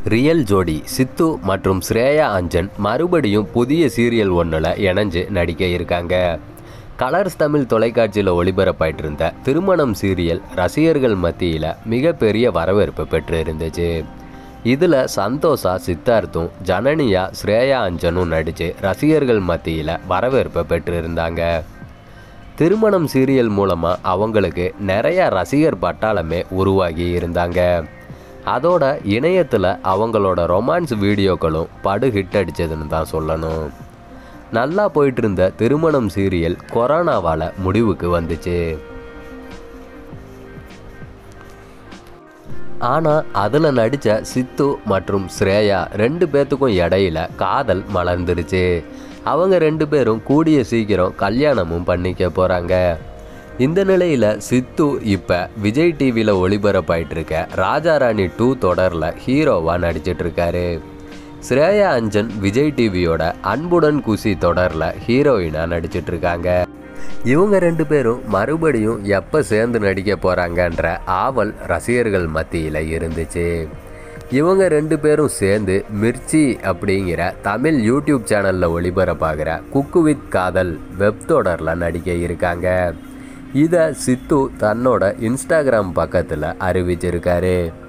real ஜோடி சித்து மற்றும் ஸ்ரேயா அஞ்சன் மறுபடியும் புதிய சீரியல் ஒன்றில் இணைஞ்சு நடிக்க இருக்காங்க கலர்ஸ் தமிழ் தொலைக்காட்சியில் ஒளிபரப்பாயிட்டு இருந்த திருமணம் சீரியல் ரசிகர்கள் மத்தியில் மிகப்பெரிய வரவேற்பு பெற்று இருந்துச்சு இதில் சந்தோஷா சித்தார்த்தும் ஜனனியா ஸ்ரேயா அஞ்சனும் நடித்து ரசிகர்கள் மத்தியில் வரவேற்பை பெற்று இருந்தாங்க திருமணம் சீரியல் மூலமாக அவங்களுக்கு நிறைய ரசிகர் பட்டாளமே உருவாகி இருந்தாங்க அதோட இணையத்தில் அவங்களோட ரொமான்ஸ் வீடியோக்களும் படு ஹிட் அடிச்சதுன்னு தான் சொல்லணும் நல்லா போயிட்டு இருந்த திருமணம் சீரியல் கொரோனாவால் முடிவுக்கு வந்துச்சு ஆனால் அதில் நடித்த சித்து மற்றும் ஸ்ரேயா ரெண்டு பேர்த்துக்கும் இடையில காதல் மலர்ந்துருச்சு அவங்க ரெண்டு பேரும் கூடிய சீக்கிரம் கல்யாணமும் பண்ணிக்க போகிறாங்க இந்த நிலையில் சித்து இப்போ விஜய் டிவியில் ஒளிபரப்பாயிட்டு இருக்க ராஜாராணி டூ தொடரில் ஹீரோவாக நடிச்சிட்டு இருக்காரு ஸ்ரேயா அஞ்சன் விஜய் டிவியோட அன்புடன் குசி தொடரில் ஹீரோயினாக நடிச்சிட்டு இருக்காங்க இவங்க ரெண்டு பேரும் மறுபடியும் எப்போ சேர்ந்து நடிக்க போகிறாங்கன்ற ஆவல் ரசிகர்கள் மத்தியில் இருந்துச்சு இவங்க ரெண்டு பேரும் சேர்ந்து மிர்ச்சி அப்படிங்கிற தமிழ் யூடியூப் சேனலில் ஒளிபரப்பாகிற குக்கு வித் காதல் வெப் தொடரில் நடிக்க இருக்காங்க இதை சித்து தன்னோட இன்ஸ்டாகிராம் பக்கத்தில் அறிவிச்சிருக்காரு